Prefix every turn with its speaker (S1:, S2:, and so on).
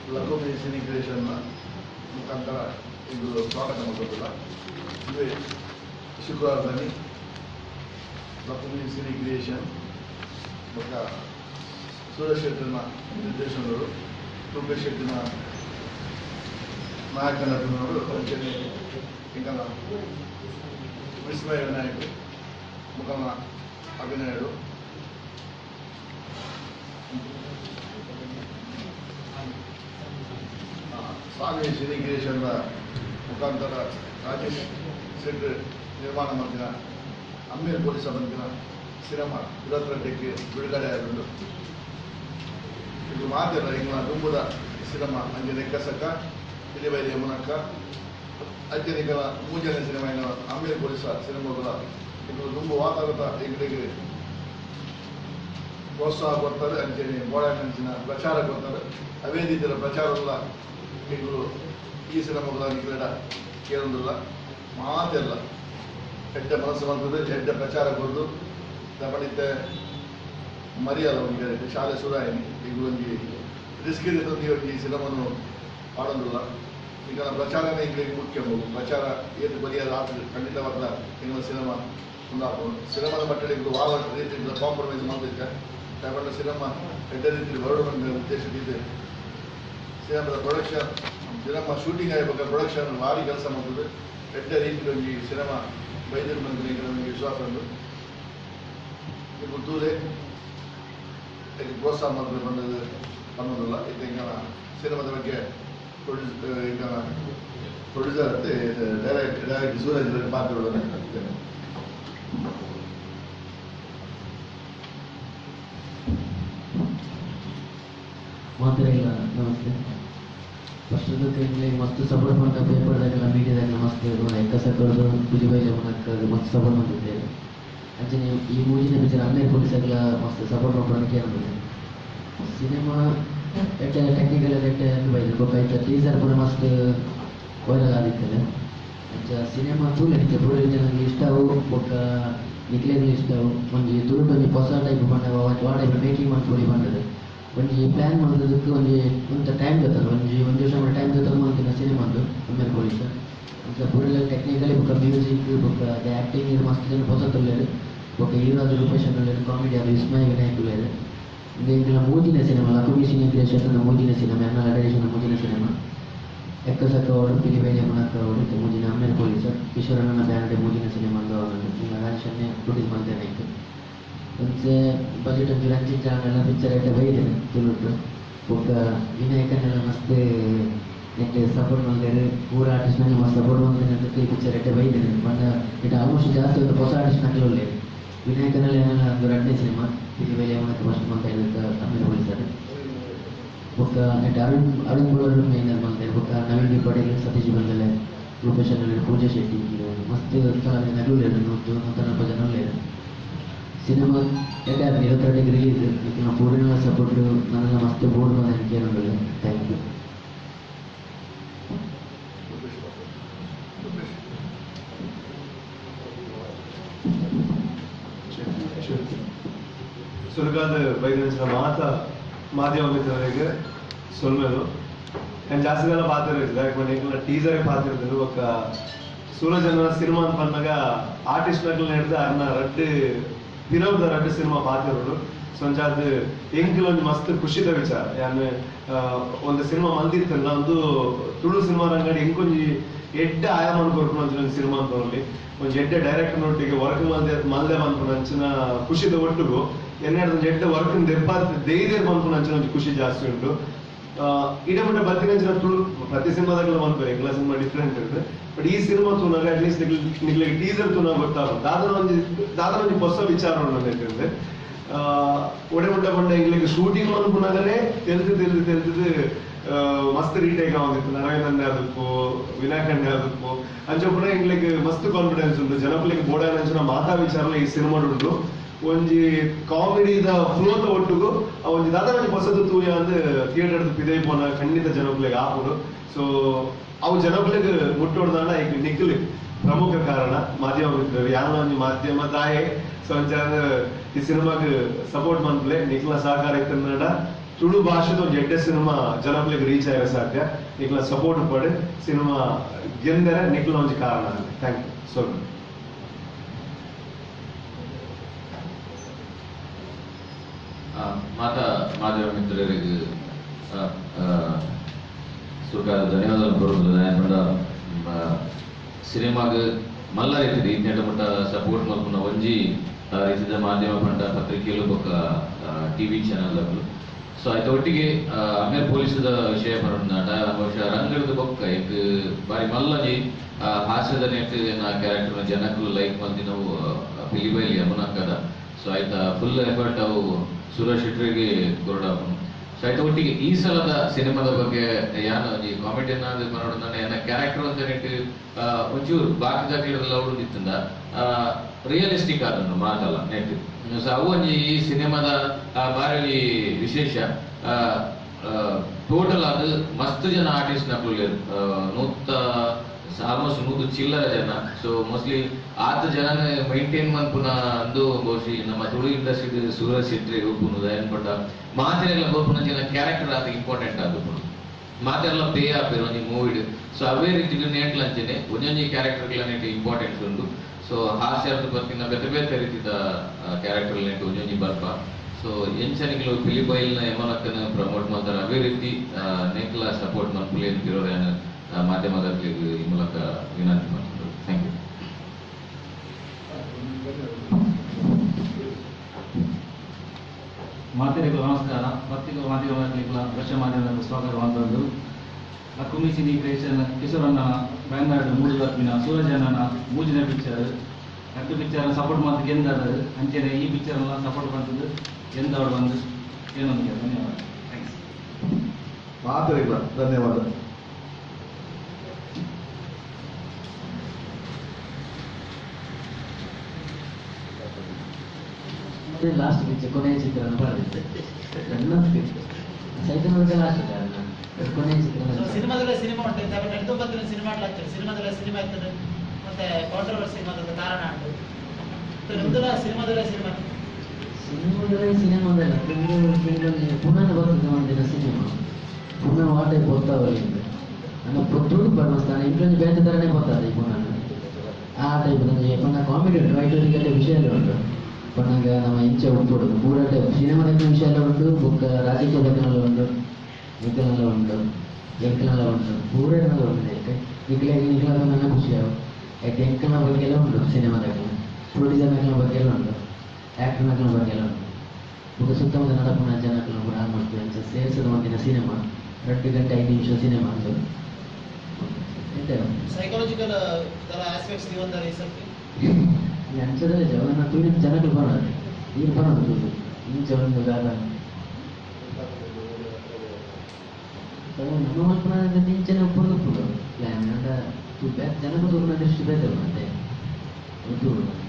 S1: ಲಘುಮಿ cine ಕ್ರಿಯೇಷನ್ನ ಮುಖಾಂತರ ಇದು ಸ್ವಾಗತ ಮಾಡೋದಿಲ್ಲ ಇದೇ ಶುಕ್ರವಾರದಲ್ಲಿ ಲಘುಮಿ ಸಿನಿ ಕ್ರಿಯೇಷನ್ ಮತ್ತು ಸೂರಜ್ ಶೆಟ್ಟಿನ ನಿರ್ದೇಶನರು ಟೂಪೇಶ್ ಶೆಟ್ಟಿನ ನಾಯಕ ನಟನವರು ಅಂಚನೆ ఇంకా ವಿಸ್ಮಯ ವಿನಾಯಕ್ ಮುಖಮ ಅಭಿನಯರು ಆ, ಸ್ವಾಮಿ ಶ್ರೀಗಿರೀಶನ ಮುಖಾಂತರ ರಾಜೇಶ್ ಶೆಟ್ ನಿರ್ಮಾಣ ಮಾಡಿದ ಅಮ್ಮೀರ್ ಪೊಲೀಸ್ ಬಂದಿನ ಸಿನಿಮಾ ಇವತ್ತರಡ್ಡಕ್ಕೆ ಬಿಡುಗಡೆ ಆಗುವುದು ಇದು ಮಾತಿಲ್ಲ ಈಗ ದುಂಬುದ ಸಿನಿಮಾ ಅಂಜೆ ಲೆಕ್ಕಸಕ್ಕ ಇಲಿಬೈಲಿಯ ಮೂಲಕ ಅತ್ಯಧಿಕ ಮೂಜನೆ ಸಿನಿಮಾ ಅಮೀರ್ ಪೊಲೀಸ ಸಿನಿಮಾಗಳ ಇದು ತುಂಬ ವಾತಾವರಣ ಈಗಲಿಗೆ ಪ್ರೋತ್ಸಾಹ ಕೊಡ್ತಾರೆ ಅಂಚನೆ ಗೋಡಾಂಚಿನ ಪ್ರಚಾರ ಕೊಡ್ತಾರೆ ಅವೇ ರೀತಿಯ ಪ್ರಚಾರಲ್ಲ ಈಗಲೂ ಈ ಸಿನಿಮಾಗಳ ನಿಕಟ ಕೇಳೋದಿಲ್ಲ ಮಾತೆಲ್ಲ ಎಡ್ಡ ಮನಸ್ಸು ಮಾಡ್ತದೆ ಎಡ್ಡ ಪ್ರಚಾರ ಕೊಡ್ದು ದಪಡಿತ್ತೆ ಮರಿಯಲ್ಲ ಒಂದು ಶಾಲೆ ಸುರಾಯಿನಿ ಈಗ ಒಂದು ರಿಸ್ಕ್ ಇರ್ತದೆ ಈ ಸಿನಿಮಾನು ಮಾಡೋದಿಲ್ಲ ಈಗ ಪ್ರಚಾರನೇ ಈಗ ಮುಖ್ಯ ಪ್ರಚಾರ ಏನು ಬರಿಯಾದ ಆಗ್ತದೆ ಖಂಡಿತವಾದ ಇಂಗ್ಲ ಸಿನಿಮಾ ಮುಂದಾಗ್ಬೋದು ಸಿನಿಮಾದ ಮಟ್ಟದಲ್ಲಿ ವಾರ ರೀತಿಯಿಂದ ಕಾಂಪ್ರಮೈಸ್ ಮಾಡಲಿಕ್ಕೆ ಯಾಕಂದ್ರೆ ಸಿನಿಮಾ ಎಡ್ಡ ರೀತಿಯಲ್ಲಿ ಹೊರಡುವ ಉದ್ದೇಶದಿದೆ ಸಿನಿಮಾದ ಪ್ರೊಡಕ್ಷನ್ ಸಿನಿಮಾ ಶೂಟಿಂಗ್ ಆಗಬೇಕು ಪ್ರೊಡಕ್ಷನ್ ಭಾರಿ ಕೆಲಸ ಮಾಡ್ತದೆ ಎಡ್ಡ ರೀತಿಯಲ್ಲಿ ಈ ಸಿನಿಮಾ ಬೈದರು ಬಂದ್ರೆ ಈಗ ನಮಗೆ ವಿಶ್ವಾಸ ಉಂಟು ಇದು ದೂರೆ ಇದಕ್ಕೆ ಪ್ರೋತ್ಸಾಹ ಮಾಡಿದ್ರೆ ಬಂದದ್ದು ಅನ್ನೋದಿಲ್ಲ ಇದು ಈಗ ಸಿನಿಮಾದ ಬಗ್ಗೆ ಪ್ರೊಡ್ಯೂಸ್ ಈಗ ಪ್ರೊಡ್ಯೂಸರ್ ಅಂತ ಡೈರೆಕ್ಟ್ ಡೈರೆಕ್ಟ್ ಸೂರಜ್ ಮಾತಾಡೋದನ್ನ ಹೇಳ್ತೇನೆ
S2: ಮಾತಾಡಿಲ್ಲ ನಮಸ್ತೆ ಫಸ್ಟ್ ಅದಕ್ಕೆ ಮಸ್ತ್ ಸಪೋರ್ಟ್ ಮಾಡ್ತಾ ಪೇಪರ್ದಾಗೆಲ್ಲ ಮೀಡಿಯಾದಾಗೆಲ್ಲ ಮಸ್ತ್ ಎಕ್ಕ ಸಕ್ಕರ್ದು ಬುಜಿಬೈಲೆ ಮೂಲಕ ಮಸ್ತ್ ಸಪೋರ್ಟ್ ಮಾಡ್ತಿದ್ದೇವೆ ಅಂಚನೆ ಈ ಮೂಜಿನ ಪಿಕ್ಚರ್ ಹನ್ನೆರಡು ಪೊಲೀಸಾಗೆಲ್ಲ ಮಸ್ತ್ ಸಪೋರ್ಟ್ ಮಾಡ್ಕೊಳಕ್ಕೆ ಅನ್ನೋದು ಸಿನಿಮಾ ಎಟ್ಟೆ ಟೆಕ್ನಿಕಲ್ ಎಟ್ಟೆ ಬೈದು ಗೊತ್ತಾಯ್ತು ಟೀಸರ್ ಪೂರ ಮಸ್ತ್ ವೈರಲ್ ಆದಿತ್ತಲ್ಲ ಅಂಚ ಸಿನಿಮಾ ತೂಲ್ ಹಿಡಿತೆ ಪೂರ ಜನಕ್ಕೆ ಇಷ್ಟವು ಬೊಕ್ಕ ನಿಕ್ಲೇಗಳು ಇಷ್ಟವು ಒಂಜಿ ತುರುಡು ಒಂಜಿ ಹೊಸ ಟೈಪ್ ಬಂದಾಗ ವಾಡ ಮೇಕಿಂಗ್ ಮಾಡ್ಕೊಡಿ ಬಂದದ್ದು ಒಂಜಿ ಪ್ಲಾನ್ ಮಾಡೋದಕ್ಕೆ ಒಂಜಿ ಒಂಥ ಟೈಮ್ ಜೊತಲ್ಲ ಒಂಜಿ ಒಂದು ವರ್ಷ ಟೈಮ್ ಜೊತೆ ಮಾಡ್ತೀನಿ ಸಿನಿಮಾದು ಒಮ್ಮೆಲೆ ಪೊಲೀಸ್ ಅಂತ ಪೂರೆಲ್ಲ ಟೆಕ್ನಿಕಲಿ ಬೊಕ್ಕ ಮ್ಯೂಸಿಕ್ ಬೊಕ್ಕ ಅದು ಆ್ಯಕ್ಟಿಂಗ್ ಇದು ಮಸ್ತ್ ಜನ ಹೊಸ ತೊಲ್ಲೇರು ಬೊಕ್ಕ ಹೀರೋ ಅದು ರೂಪೇಶ್ ಅನ್ನೋರು ಕಾಮಿಡಿ ಅದು ವಿಸ್ಮಯ ವಿನಾಯಕ್ ಉಳ್ಳೇರು ಇಂದಿನ ಮೂಜಿನ ಸಿನಿಮಾ ಲಕುಮಿಶಿನ ಕ್ರಿಯೇಷನ್ ಮೂಜಿನ ಸಿನಿಮಾ ಅನ್ನ ಲಡೇಶನ ಮೂಜಿನ ಸಿನಿಮಾ ಎಕ್ಕಸಕ್ಕ ಅವಳು ಪಿಲಿಬೇನೆ ಮುನಕ ಅವಳು ಇದು ಮೂಜಿನ ಅಮ್ಮೇರ್ ಪೊಲೀಸ್ ಈಶ್ವರನ ಬ್ಯಾನಡೆ ಮೂಜಿನ ಸಿನಿಮಾ ಈಗ ರಾಜೇಶನ್ನೇ ಪ್ರೊಡ್ಯೂಸ್ ಮಾಡ್ತೇನೆ ಆಯ್ತು ಒಂದ್ಸೆ ಬಜೆಟ್ ಒಂದು ರಂಜಿ ಚಾನೆಲ್ಲ ಪಿಕ್ಚರ್ ಐತೆ ಬೈದೇನೆ ತುಳುಟ್ಟು ಒಬ್ಬ ವಿನಾಯಕನೆಲ್ಲ ಮಸ್ತ್ ನೆಟ್ ಸಪೋರ್ಟ್ ಮಾಡಿದ್ದಾರೆ ಊರ ಆರ್ಟಿಸ್ಟ್ನಾಗ ಮಸ್ತ್ ಸಪೋರ್ಟ್ ಮಾಡಿದ್ದೇನೆ ಅಂತ ಈ ಪಿಕ್ಚರ್ ಐತೆ ಬೈದೇನೆ ಬಂದ ಇಟ್ಟು ಆಲ್ಮೋಸ್ಟ್ ಜಾಸ್ತಿ ಒಂದು ಹೊಸ ಆರ್ಟಿಸ್ಟ್ ನಕಲಲ್ಲೇ ವಿನಾಯಕನಲ್ಲಿ ಏನೆಲ್ಲ ಒಂದು ಎರಡನೇ ಸಿನಿಮಾ ಇಲ್ಲಿ ಬೇಲೆ ಮೂಲಕ ಫಸ್ಟ್ ಮಾಡ್ತಾ ಇದ್ದಕ್ಕೆ ತಮಿಳು ಹೋಲಿಸ್ತಾರೆ ಬೊಕ್ಕ ನೆಟ್ ಅರುಣ್ ಅರುಣ್ ಬೋಳರು ಮೇನ್ ಬಂದಿದ್ದಾರೆ ಬೊಕ್ಕ ನವೀನ್ ಬಿ ಪಟೇಲ್ ಸತೀಶ್ ಬಂದಲೆ ರೂಪೇಶ್ ಅಲ್ಲಿ ಪೂಜಾ ಶೆಟ್ಟಿ ಇದು ಮಸ್ತ್ ಕಲಾವಿದ ನಗಲು ನೂತು ನೂತನ ಜನ ಸಿನಿಮಾ ಎಡ್ಡೆ ಆದ್ರೆ ಇವತ್ತೆರಡಿಗೆ ರಿಲೀಸ್ ಈಗ ಪೂರ್ಣ ಸಪೋರ್ಟ್ ನನ್ನೆಲ್ಲ ಮಸ್ತ್ ಬೋರ್ಡ್ ಬಂದ ಕೇಳೋದಿಲ್ಲ ಥ್ಯಾಂಕ್ ಯು
S3: ಸುಲಗಾದ ಬೈದಂಚಿನ ಮಾತ ಮಾಧ್ಯಮ ಮಿತ್ರರಿಗೆ ಸೊಲ್ಮೆದು నేను జాస్తిగా పాతిరలేదు లేకపోతే ఇంకా టీజరే పాతిరలేదు ఒక సూరజ్ అన్న సినిమా పన్నగా ಆರ್ಟಿಸ್ಟ್ ನಕಲ್ ನಡೆದ ಅನ್ನ ರಡ್ಡು ವಿರೋಧ ರಡ್ಡು ಸಿನಿಮಾ ಪಾತಿರೋಡು ಸೊಂಚಾದ ಎಂಕಿಲೊಂದು ಮಸ್ತ್ ಖುಷಿದ ವಿಚಾರ ಯಾನ್ ಒಂದು ಸಿನಿಮಾ ಮಲ್ದಿತ್ತಲ್ಲ ಒಂದು ತುಳು ಸಿನಿಮಾ ರಂಗಡಿ ಎಂಕೊಂಜಿ ಎಡ್ಡ ಆಯಾಮನ್ ಕೊರ್ಕೊಂಡು ಒಂದು ಸಿನಿಮಾ ಅಂತ ನೋಡಿ ಒಂದು ಎಡ್ಡ ಡೈರೆಕ್ಟರ್ ನೊಟ್ಟಿಗೆ ವರ್ಕ್ ಮಲ್ದೆ ಮಲ್ದೆ ಬಂದ್ಕೊಂಡು ಅಂಚಿನ ಖುಷಿದ ಒಟ್ಟಿಗೂ ಎನ್ನೆರಡು ಎಡ್ಡ ವರ್ಕ್ ದೆಪ್ಪ ದೈದೇ ಬಂದ್ಕೊಂಡು ಅಂಚಿನ ಒಂದು ಖುಷಿ ಜಾಸ್ತಿ ಉಂಟು ಇಡಮಟ್ಟ ಬರ್ತೀನಿ ತುಳು ಪ್ರತಿ ಸಿನಿಮಾದಾಗಲ ಮಾಡ್ತಾರೆ ಎಲ್ಲ ಸಿನಿಮಾ ಡಿಫ್ರೆಂಟ್ ಇರುತ್ತೆ ಬಟ್ ಈ ಸಿನಿಮಾ ತೂನಾಗ ಅಟ್ಲೀಸ್ಟ್ ನಿಗ್ಲಿಗೆ ಟೀಸರ್ ತೂನಾಗ ಗೊತ್ತಾಗುತ್ತೆ ದಾದನ ಒಂದು ದಾದನ ಒಂದು ಹೊಸ ವಿಚಾರ ಉಂಟು ಒಡೆ ಮುಟ್ಟ ಬಂಡ ಇಂಗ್ಲಿಗೆ ಶೂಟಿಂಗ್ ಅನ್ಕೊಂಡಾಗಲೇ ತೆಲ್ದು ತೆಲ್ದು ತೆಲ್ದು ಮಸ್ತ್ ರೀಟೇಕ್ ಆಗಿತ್ತು ನಾರಾಯಣನ್ನೇ ಅದಕ್ಕೂ ವಿನಾಯಕನ್ನೇ ಅದಕ್ಕೂ ಅಂಚಪುರ ಇಂಗ್ಲಿಗೆ ಮಸ್ತ್ ಕಾನ್ಫಿಡೆನ್ಸ್ ಉಂಟು ಜನಪಲಿಗೆ ಬೋಡಾನ ಅಂಚಿನ ಮಾತಾ ವಿಚಾರ ಈ ಸಿನಿಮಾ ಉಂಟು ಒಂಜಿ ಕಾಮಿಡಿದ ಫ್ಲೋತ ಒಟ್ಟಿಗೂ ಆ ಒಂಜಿ ದಾದ ಒಂಜಿ ಹೊಸದು ತೂಯ ಅಂದ್ ಥಿಯೇಟರ್ ಪಿದೈ ಪೋನ ಖಂಡಿತ ಜನಪಲಿಗೆ ಆಪುಡು ಸೊ ಅವು ಜನಪಲಿಗೆ ಮುಟ್ಟೋಡ್ದಾಂಡ ಈಗ ನಿಖಿಲ್ ಪ್ರಮುಖ ಕಾರಣ ಮಾಧ್ಯಮ ಮಿತ್ರರು ಯಾನ ಒಂಜಿ ಮಾಧ್ಯಮ ತಾಯೆ ಸೊ ಅಂಚಾದ ಈ ಸಿನಿಮಾಗ್ ಸಪೋರ್ಟ್ ಮಂತ್ಲೆ ನಿಖಿಲ ಸಹಕಾರ ಇತ್ತಂದ ತುಳು ಭಾಷೆದ ಒಂದು ಎಡ್ಡೆ ಸಿನಿಮಾ ಜನಗಳಿಗೆ ರೀಚ್ ಆಗ ಸಾಧ್ಯ ನಿಕ್ಲ ಸಪೋರ್ಟ್ ಪಡೆ ಸಿನಿಮಾ ಗೆಂದರೆ ನಿಕ್ಲ ಒಂಜಿ ಕಾರಣ ಥ್ಯಾಂಕ್ ಯು ಸೊ
S4: ಆ, ಮಾತಾ ಮಾಧ್ಯಮ ಮಿತ್ರರಿಗೆ ಆ, ಆ, ಸುಖಾದ ಧನ್ಯವಾದಾలు కోరుకుంటుంది ఆయన ಸಿನಿಮಾಗೆ ಮಲ್ಲ ರೀತಿది ಇಂಟೆಂಟ್ ಮಟ್ಟ ಸಪೋರ್ಟ್ ಮಲ್ಪುನ ಒಂಜಿ ಆ, ರೀತಿದ ಮಾಧ್ಯಮ ಪಂಡ ಪತ್ರಿಕೆಲು ಬೊಕ್ಕ ಟಿವಿ ಚಾನೆಲ್ಗಳು ಸೊ ಆಯ್ತು ಒಟ್ಟಿಗೆ ಆ, ಅಮೇರ್ ಪೊಲೀಸದ ವಿಷಯ ಬರೋಣ ಬಹುಶಃ ರಂಗದ ಬೊಕ್ಕ ಈಗ ಬಾರಿ ಮಲ್ಲಜಿ ಆ, ಹಾಸ್ಯದ ನೆಟ್ ನಾ ಕ್ಯಾರೆಕ್ಟರ್ ಜನಕ್ಕೂ ಲೈಕ್ ಮಲ್ತಿ ನಾವು ಪಿಲಿಬೈಲಿ ಅಮನಕ್ಕದ ಸೊ ಆಯ್ತಾ ಫುಲ್ ಎಫರ್ಟ್ ಅವು ಸುರೇಶ್ ಶೆಟ್ರಿಗೆ ಕೊರಡ ಸೊ ಆಯ್ತಾ ಒಟ್ಟಿಗೆ ಈ ಸಲದ ಸಿನಿಮಾದ ಬಗ್ಗೆ ಯಾನು ಈ ಕಾಮಿಡಿ ಅನ್ನೋದು ಬರೋಣ ಏನ ಕ್ಯಾರೆಕ್ಟರ್ ಅಂತ ನೆಟ್ಟು ಆ, ಒಂಚೂರು ಬಾಕಿದಾಗಲಿರಲ್ಲ ಅವಳು ನಿಂತಿಂದ ರಿಯಲಿಸ್ಟಿಕ್ ಆದನ್ನು ಮಾತಲ್ಲ ನೆಟ್ ಸೊ ಅವು ಒಂಜಿ ಈ ಸಿನಿಮಾದ ಆ, ಬಾರಿ ವಿಶೇಷ ಟೋಟಲ್ ಅದು ಮಸ್ತ್ ಜನ ಆರ್ಟಿಸ್ಟ್ ನಕಲು ನೂತ ಆಲ್ಮೋಸ್ಟ್ ನೂರು ಚಿಲ್ಲರ ಜನ ಸೊ ಮೋಸ್ಟ್ಲಿ ಆತ ಜನ ಮೈಂಟೈನ್ ಮನ್ಪುನ ಅಂದು ಬಹುಶಃ ನಮ್ಮ ತುಳು ಇಂಡಸ್ಟ್ರಿ ಸೂರಜ್ ಶೆಟ್ಟಿ ಉಪ್ಪುನು ದಯನ್ ಪಟ್ಟ ಮಾತೆಲ್ಲ ಗೋಪುನ ಜನ ಕ್ಯಾರೆಕ್ಟರ್ ಆತ ಇಂಪಾರ್ಟೆಂಟ್ ಆದುಪ್ಪುನು ಮಾತೆಲ್ಲ ಪೇ ಆಪೇರು ಒಂಜಿ ಮೂವಿಡ್ ಸೊ ಅವೇ ರೀತಿ ನೇಟ್ಲ ಅಂಚನೆ ಒಂಜೊಂಜಿ ಕ್ಯಾರೆಕ್ಟರ್ಗಳ ನೆಟ್ ಇಂಪಾರ್ಟೆನ್ಸ್ ಉಂಟು ಸೊ ಹಾಸ್ಯದ ಬತ್ತಿನ ಬೇತೆ ಬೇತೆ ರೀತಿದ ಕ್ಯಾರೆಕ್ಟರ್ ನೆಟ್ ಒಂಜೊಂಜಿ ಬರ್ಪ ಸೊ ಎಂಚನಿಗಳು ಫಿಲಿಪೈಲ್ನ ಯಮನಕ್ಕನ ಪ್ರಮೋಟ್ ಮಾಡ್ತಾರೆ ಅವೇ ರೀತಿ ನೇಕ್ಲ ಸಪೋರ್ಟ್ ಮನ್ಪುಲಿ ಅಂತಿರೋರು ಏನು ಮಾಧ್ಯಮದಲ್ಲಿ ಈ ಮೂಲಕ ವಿನಂತಿ ಮಾಡ್ತಾರೆ ಥ್ಯಾಂಕ್ ಯು
S5: ಮಾತೆರೆಗೂ ನಮಸ್ಕಾರ ಪತ್ರಿಕಾ ಮಾಧ್ಯಮಗಳ ದೃಶ್ಯ ಮಾಧ್ಯಮದ ಸ್ವಾಗತವಂತದ್ದು ಲಕ್ಕುಮಿ ಸಿನಿ ಕ್ರಿಯೇಷನ್ ಕಿಶೋರನ್ನ ಬ್ಯಾಂಗಾರ್ಡ್ ಮೂಡು ತಪ್ಪಿನ ಸೂರಜನನ ಮೂಜಿನ ಪಿಕ್ಚರ್ ಎರಡು ಪಿಕ್ಚರ್ ಸಪೋರ್ಟ್ ಮಾತು ಗೆಂದಾದ ಅಂಚೆನೆ ಈ ಪಿಕ್ಚರ್ ಎಲ್ಲ ಸಪೋರ್ಟ್ ಮಾಡ್ತದ್ದು ಗೆಂದವರು ಬಂದು ಏನೊಂದು ಧನ್ಯವಾದ ಥ್ಯಾಂಕ್ಸ್
S1: ಮಾತರಿಲ್ಲ ಧನ್ಯವಾದ
S2: ಅದೇ ಲಾಸ್ಟ್ ಪಿಕ್ಚರ್ ಕೊನೆಯ ಚಿತ್ರನ ಬರೆದಿದ್ದೆ ನನ್ನ ಸೈಕಲ್ ಲಾಸ್ಟ್ ಕೊನೆಯ
S6: ಸೊ
S2: ಚಿತ್ರ
S6: ಸಿನಿಮಾದಲ್ಲೇ ಸಿನಿಮಾ ಉಂಟು ಇದ್ದಾರೆ ನೆಟ್ಟು ಬಂದಿರೋ ಸಿನಿಮಾ ಆಗ್ತದೆ ಸಿನಿಮಾದಲ್ಲೇ ಸಿನಿಮಾ ಇರ್ತದೆ ಮತ್ತೆ ಕಾಂಟ್ರವರ್ಸಿ ಮಾತ್ರ ಕಾರಣ ಉಂಟು ಸೊ ನಿಮ್ದೆಲ್ಲ ಸಿನಿಮಾದಲ್ಲೇ ಸಿನಿಮಾ
S2: ಸಿನಿಮಾದಲ್ಲಿ ಸಿನಿಮಾದಲ್ಲ ತಿಂಗಳಲ್ಲಿ ಪುನಃ ಬರ್ತದೆ ಒಂದಿನ ಸಿನಿಮಾ ಪುನಃ ವಾಟೆ ಗೊತ್ತಾವಲಿಂದ ನಮ್ಮ ತುಳು ಪರ್ವಸ್ತಾನ ಇಂಟ್ಲೊಂದು ಬೇರೆ ಥರನೇ ಗೊತ್ತಾದ ಈ ಪುನಃ ಆ ಟೈಪ್ ನನಗೆ ಪುನಃ ಕಾಮಿಡಿ ಉಂಟು ವೈಟೋರಿಗೆಲ್ಲ ವಿಷಯ ಎಲ್ಲ ಉಂಟು ಪುನಃ ನಮ್ಮ ಇಂಚೆ ಉಂಟು ಪೂರ ಟೈಪ್ ಸಿನಿಮಾದ ವಿಷಯ ಎಲ್ಲ ಉಂಟು ಬುಕ್ ರಾಜಕೀಯ ಬಗ್ಗೆನೆಲ್ಲ ಉಂಟು ಮಿಕ್ಕನೆಲ್ಲ ಉಂಟು ಎಂಕನೆಲ್ಲ ಉಂಟು ಪೂರ ಎಲ್ಲ ಉಂಟು ಯಾಕೆ ಈಗಲೇ ಈಗಲೇ ನನ್ನ ಖುಷಿ ಅವು ಯಾಕೆ ಎಂಕನ ಬಗ್ಗೆ ಎಲ್ಲ ಉಂಟು ಸಿನಿಮಾದಾಗ ಪ್ರೊಡ್ಯೂಸರ್ ನಕಲ ಬಗ್ಗೆ ಎಲ್ಲ ಉಂಟು ಆ್ಯಕ್ಟರ್ ನಕಲ ಬಗ್ಗೆ ಎಲ್ಲ ಉಂಟು ಈಗ ಸುತ್ತಮುತ್ತ ನಡಪುನ ಜನಕಲು ಕೂಡ ಮಾಡ್ತೀವಿ ಅಂತ ಸೇರಿಸಿದ ಒಂದಿನ ಸಿನಿಮಾ ಎರಡು ಗಂಟೆ ಐದು ನಿಮಿಷ ಸಿನಿಮಾ ಅಂತ ಎಂತ
S6: ಸೈಕಾಲಜಿಕಲ್ ತರ ಆಸ್ಪೆಕ್ಟ್ಸ್ ನೀವಂದರೆ ಈ ಸರ್ತಿ
S2: ಈ ಅಂಚದಲ್ಲಿ ಜವನ ತುಳಿ ಜನಗಳು ಬರೋದು ಈಗ ಬರೋದು ತುಳು ಇಂಚ ಒಂದು ಗಾದ ನಮ್ಮ ಮಲ್ಪನ ಇಂಚನೆ ಉಪ್ಪು ಪ್ಲಾನ್ ಅಂಡ ಜನಗಳು ದೃಷ್ಟಿ ಬೇರೆ ಮತ್ತೆ ತುಳು